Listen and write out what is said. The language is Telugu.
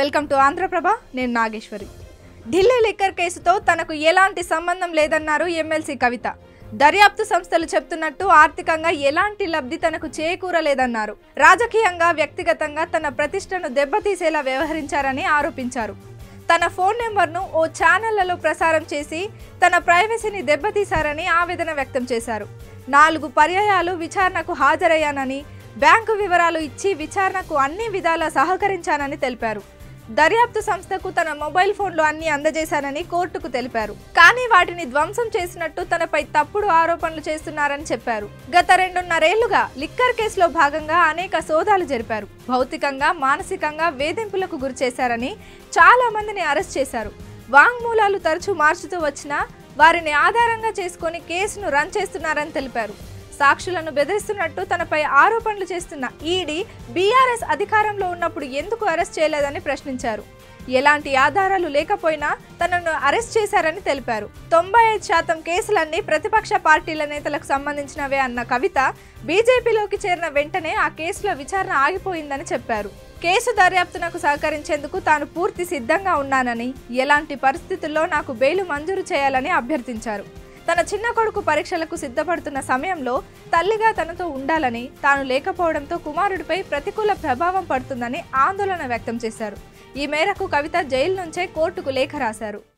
వెల్కమ్ టు ఆంధ్రప్రభ నేను నాగేశ్వరి ఢిల్లీ లిక్కర్ కేసుతో తనకు ఎలాంటి సంబంధం లేదన్నారు ఎమ్మెల్సీ కవిత దర్యాప్తు సంస్థలు చెప్తున్నట్టు ఆర్థికంగా ఎలాంటి లబ్ధి తనకు చేకూరలేదన్నారు రాజకీయంగా వ్యక్తిగతంగా తన ప్రతిష్టను దెబ్బతీసేలా వ్యవహరించారని ఆరోపించారు తన ఫోన్ నెంబర్ను ఓ ఛానళ్లలో ప్రసారం చేసి తన ప్రైవసీని దెబ్బతీశారని ఆవేదన వ్యక్తం చేశారు నాలుగు పర్యాయాలు విచారణకు హాజరయ్యానని బ్యాంకు వివరాలు ఇచ్చి విచారణకు అన్ని విధాలా సహకరించానని తెలిపారు దర్యాప్తు సంస్థకు తన మొబైల్ ఫోన్లు అన్ని అందజేశానని కోర్టుకు తెలిపారు కానీ వాటిని ధ్వంసం చేసినట్టు తనపై తప్పుడు ఆరోపణలు చేస్తున్నారని చెప్పారు గత రెండున్నరేళ్లుగా లిక్కర్ కేసులో భాగంగా అనేక సోదాలు జరిపారు భౌతికంగా మానసికంగా వేధింపులకు గురి చేశారని చాలా మందిని అరెస్ట్ చేశారు వాంగ్మూలాలు తరచూ మార్చుతూ వచ్చినా వారిని ఆధారంగా చేసుకొని కేసును రన్ చేస్తున్నారని తెలిపారు సాక్షులను బెదిరిస్తున్నట్టు తనపై ఆరోపణలు చేస్తున్న ఈడీ బీఆర్ఎస్ అధికారంలో ఉన్నప్పుడు ఎందుకు అరెస్ట్ చేయలేదని ప్రశ్నించారు ఎలాంటి ఆధారాలు లేకపోయినా తనను అరెస్ట్ చేశారని తెలిపారు తొంభై ఐదు శాతం కేసులన్నీ ప్రతిపక్ష పార్టీల నేతలకు సంబంధించినవే అన్న కవిత బీజేపీలోకి చేరిన వెంటనే ఆ కేసుల విచారణ ఆగిపోయిందని చెప్పారు కేసు దర్యాప్తునకు సహకరించేందుకు తాను పూర్తి సిద్ధంగా ఉన్నానని ఎలాంటి పరిస్థితుల్లో నాకు బెయిలు మంజూరు చేయాలని అభ్యర్థించారు తన చిన్న కొడుకు పరీక్షలకు సిద్ధపడుతున్న సమయంలో తల్లిగా తనతో ఉండాలని తాను లేకపోవడంతో కుమారుడిపై ప్రతికూల ప్రభావం పడుతుందని ఆందోళన వ్యక్తం చేశారు ఈ మేరకు కవిత జైలు నుంచే కోర్టుకు లేఖ రాశారు